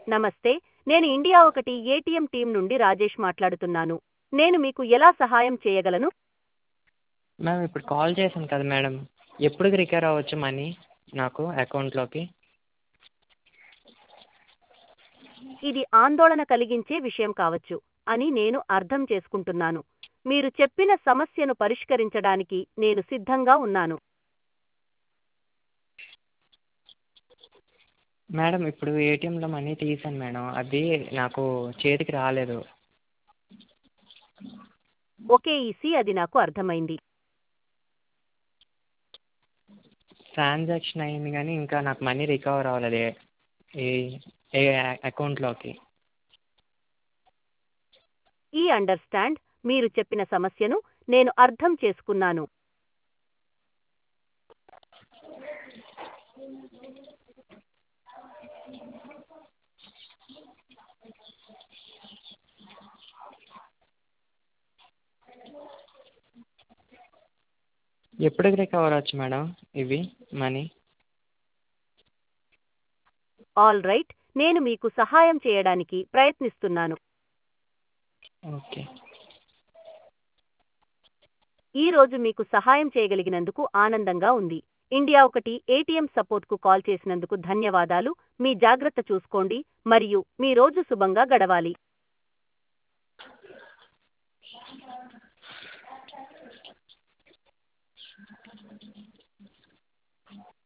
నమస్తే నేను ఇండియా ఒకటి ఏటీఎం టీం నుండి రాజేష్ మాట్లాడుతున్నాను నేను మీకు ఎలా సహాయం చేయగలను మ్యామ్ ఇప్పుడు కాల్ చేశాను కదా మేడం ఎప్పటికి రికవర్ అవ్వచ్చు మనీ నాకు అకౌంట్లోకి ఇది ఆందోళన కలిగించే విషయం కావచ్చు అని నేను అర్థం చేసుకుంటున్నాను మీరు చెప్పిన సమస్యను పరిష్కరించడానికి నేను సిద్ధంగా ఉన్నాను మేడం ఇప్పుడు ఏటీఎంలో మనీ తీసాను మేడం అది నాకు చేతికి రాలేదు ఓకే ఈసీ అది నాకు అర్థమైంది ట్రాన్సాక్షన్ అయింది కానీ ఇంకా నాకు మనీ రికవర్ అవ్వలేదు ఈ ఏ అకౌంట్లోకి ఈ అండర్స్టాండ్ మీరు చెప్పిన సమస్యను నేను అర్థం చేసుకున్నాను ఎప్పటికి రికవర్ అవ్వచ్చు మేడం ఇవి మనీ ఆల్ రైట్ నేను మీకు సహాయం చేయడానికి ప్రయత్నిస్తున్నాను ఓకే ఈ రోజు మీకు సహాయం చేయగలిగినందుకు ఆనందంగా ఉంది ఇండియా ఒకటి ఏటీఎం సపోర్ట్కు కాల్ చేసినందుకు ధన్యవాదాలు మీ జాగ్రత్త చూసుకోండి మరియు మీ రోజు శుభంగా గడవాలి